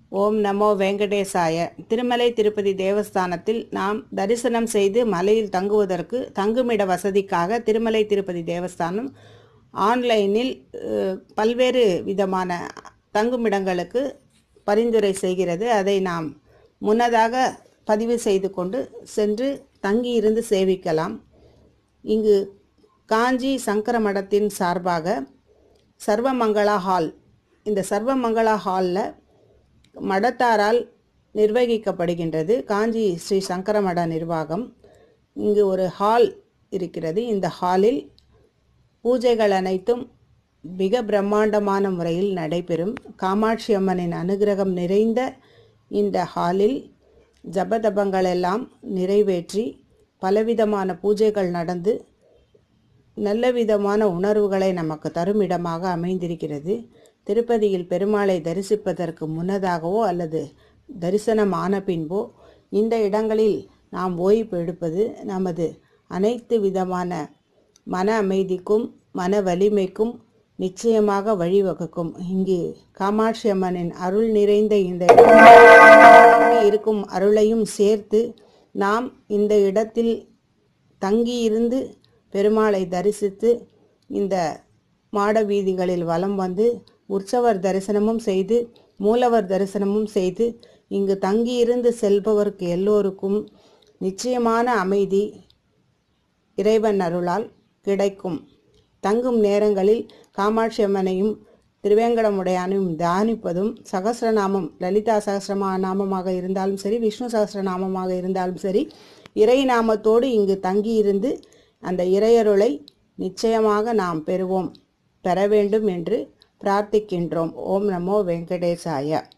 ஓம் நமோ வெங்கடேசாய திருமலை திருப்பதி தேவஸ்தானத்தில் நாம் தரிசனம் செய்து மலையில் தங்குவதற்கு தங்குமிட வசதிக்காக திருமலை திருப்பதி தேவஸ்தானம் ஆன்லைனில் அஹ், பல்வேறு விதமான தங்குமிடங்களுக்கு பரிந்துரை செய்கிறது அதை நாம் முன்னதாக பதிவு செய்து கொண்டு சென்று தங்கியிருந்து சேவிக்கலாம் இங்கு காஞ்சி சங்கர மடத்தின் சார்பாக சர்வமங்களா ஹால் இந்த சர்வமங்களா ஹாலில் மடத்தாரால் நிர்வகிக்கப்படுகின்றது காஞ்சி ஸ்ரீ சங்கர மட நிர்வாகம் இங்கு ஒரு ஹால் இருக்கிறது இந்த ஹாலில் பூஜைகள் அனைத்தும் மிக பிரம்மாண்டமான முறையில் நடைபெறும் காமாட்சி அம்மனின் அனுகிரகம் நிறைந்த இந்த ஹாலில் ஜபதபங்கள் எல்லாம் நிறைவேற்றி பலவிதமான பூஜைகள் நடந்து நல்ல விதமான உணர்வுகளை நமக்கு தரும் இடமாக அமைந்திருக்கிறது திருப்பதியில் பெருமாளை தரிசிப்பதற்கு முன்னதாகவோ அல்லது தரிசனம் ஆன பின்போ இந்த இடங்களில் நாம் ஓய்வு எடுப்பது நமது அனைத்து விதமான மன அமைதிக்கும் மன வலிமைக்கும் நிச்சயமாக வழிவகுக்கும் இங்கு காமாட்சி அம்மனின் அருள் நிறைந்த இந்த இடத்தில் இருக்கும் அருளையும் சேர்த்து நாம் இந்த இடத்தில் தங்கியிருந்து பெருமாளை தரிசித்து இந்த மாட வீதிகளில் வலம் வந்து உற்சவர் தரிசனமும் செய்து மூலவர் தரிசனமும் செய்து இங்கு தங்கியிருந்து செல்பவருக்கு எல்லோருக்கும் நிச்சயமான அமைதி இறைவன் அருளால் கிடைக்கும் தங்கும் நேரங்களில் காமாட்சி அம்மனையும் திருவேங்கடமுடையானையும் தியானிப்பதும் சகஸ்ரநாமம் லலிதா சகஸ்ரமா நாமமாக இருந்தாலும் சரி விஷ்ணு சகஸ்ரநாமமாக இருந்தாலும் சரி இறை நாமத்தோடு இங்கு தங்கியிருந்து அந்த இறையருளை நிச்சயமாக நாம் பெறுவோம் பெற வேண்டும் என்று பிரார்த்திக்கின்றோம் ஓம் நமோ வெங்கடேசாய